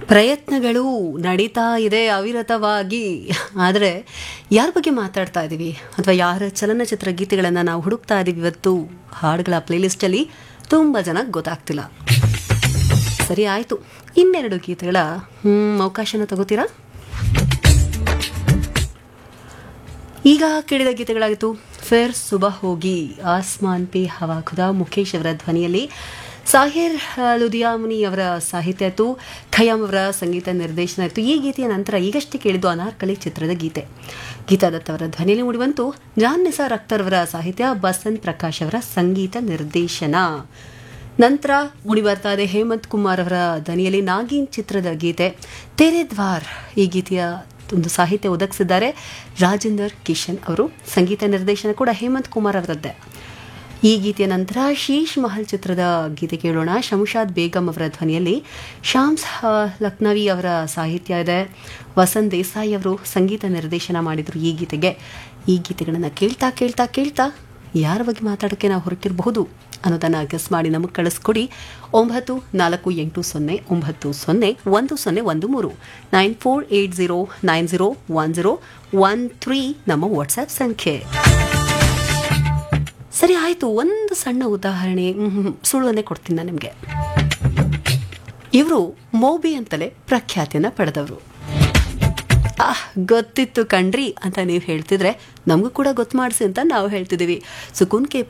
ಪ್ರಯತ್ನಗಳು ನಡೀತಾ ಇದೆ ಅವಿರತವಾಗಿ ಆದರೆ ಯಾರ ಬಗ್ಗೆ ಮಾತಾಡ್ತಾ ಇದ್ದೀವಿ ಅಥವಾ ಯಾರ ಚಲನಚಿತ್ರ ಗೀತೆಗಳನ್ನು ನಾವು ಹುಡುಕ್ತಾ ಇದ್ದೀವಿ ಇವತ್ತು ಹಾಡುಗಳ ಪ್ಲೇಲಿಸ್ಟಲ್ಲಿ ತುಂಬ ಜನ ಗೊತ್ತಾಗ್ತಿಲ್ಲ ಸರಿ ಆಯಿತು ಇನ್ನೆರಡು ಗೀತೆಗಳ ಹ್ಮ್, ಅವಕಾಶನ ತಗೋತೀರಾ ಈಗ ಕೇಳಿದ ಗೀತೆಗಳಾಗಿತ್ತು ಫೇರ್ ಸುಬಹ ಹೋಗಿ ಆಸ್ಮಾನ್ ಪಿ ಹವಾ ಖುದಾ ಮುಖೇಶ್ ಅವರ ಧ್ವನಿಯಲ್ಲಿ ಸಾಹಿರ್ ಆ, ಲುಧಿಯಾಮುನಿ ಅವರ ಸಾಹಿತ್ಯ ಇತ್ತು ಖಯಾಮ್ ಅವರ ಸಂಗೀತ ನಿರ್ದೇಶನ ಇತ್ತು ಈ ಗೀತೆಯ ನಂತರ ಈಗಷ್ಟೇ ಕೇಳಿದ್ದು ಅನಾರ್ಕಲಿ ಚಿತ್ರದ ಗೀತೆ ಗೀತಾ ದತ್ ಅವರ ಧ್ವನಿಯಲ್ಲಿ ಮೂಡಿಬಂತು ಜಾನ್ ನಿಸಾರ್ ಅಖ್ತರ್ ಅವರ ಸಾಹಿತ್ಯ ಬಸಂತ್ ಪ್ರಕಾಶ್ ಅವರ ಸಂಗೀತ ನಿರ್ದೇಶನ ನಂತರ ಮುಡಿ ಬರ್ತಾ ಇದೆ ಹೇಮಂತ್ ಕುಮಾರ್ ಅವರ ದನಿಯಲ್ಲಿ ನಾಗಿನ್ ಚಿತ್ರದ ಗೀತೆ ತೆರೆ ದ್ವಾರ್ ಈ ಗೀತೆಯ ಒಂದು ಸಾಹಿತ್ಯ ಒದಗಿಸಿದ್ದಾರೆ ರಾಜೇಂದರ್ ಕಿಶನ್ ಅವರು ಸಂಗೀತ ನಿರ್ದೇಶನ ಕೂಡ ಹೇಮಂತ್ ಕುಮಾರ್ ಅವರದ್ದೇ ಈ ಗೀತೆಯ ನಂತರ ಶೀಶ್ ಮಹಲ್ ಚಿತ್ರದ ಗೀತೆ ಕೇಳೋಣ ಶಂಶಾದ್ ಬೇಗಂ ಅವರ ಧ್ವನಿಯಲ್ಲಿ ಶಾಮ್ಸ್ ಆ, ಲಕ್ನವಿ ಅವರ ಸಾಹಿತ್ಯ ಇದೆ ವಸಂತ್ ದೇಸಾಯಿ ಅವರು ಸಂಗೀತ ನಿರ್ದೇಶನ ಮಾಡಿದರು ಈ ಗೀತೆಗೆ ಈ ಗೀತೆಗಳನ್ನು ಕೇಳ್ತಾ ಕೇಳ್ತಾ ಕೇಳ್ತಾ ಯಾರ ಬಗ್ಗೆ ಮಾತಾಡೋಕ್ಕೆ ನಾವು ಹೊರಟಿರಬಹುದು ಅನ್ನೋದನ್ನು ಗೆಸ್ ಮಾಡಿ ನಮಗೆ ಕಳಿಸ್ಕೊಡಿ ಒಂಬತ್ತು ನಾಲ್ಕು ಎಂಟು ಸೊನ್ನೆ ಒಂಬತ್ತು ಸೊನ್ನೆ ಒಂದು ಸೊನ್ನೆ ಒಂದು ಮೂರು nine four eight zero nine zero one zero one three ನಮ್ಮ ವಾಟ್ಸ್ಆ್ಯಪ್ ಸಂಖ್ಯೆ ಸರಿ ಆಯಿತು ಒಂದು ಸಣ್ಣ ಉದಾಹರಣೆ ಮ್ಹೂ, ಸುಳುವನ್ನೇ ಕೊಡ್ತೀನಿ ನಾನು ನಿಮಗೆ ಇವರು ಮೋಬಿ ಅಂತಲೇ ಪ್ರಖ್ಯಾತಿಯನ್ನು ಪಡೆದವರು ಆಹ್ ಗೊತ್ತಿತ್ತು ಕಣ್ರಿ ಅಂತ ನೀವು ಹೇಳ್ತಿದ್ರೆ ನಮಗೂ ಕೂಡ ಗೊತ್ತು ಮಾಡಿಸಿ ಅಂತ ನಾವು ಹೇಳ್ತಿದ್ದೀವಿ ಸುಕೂನ್ ಕೆ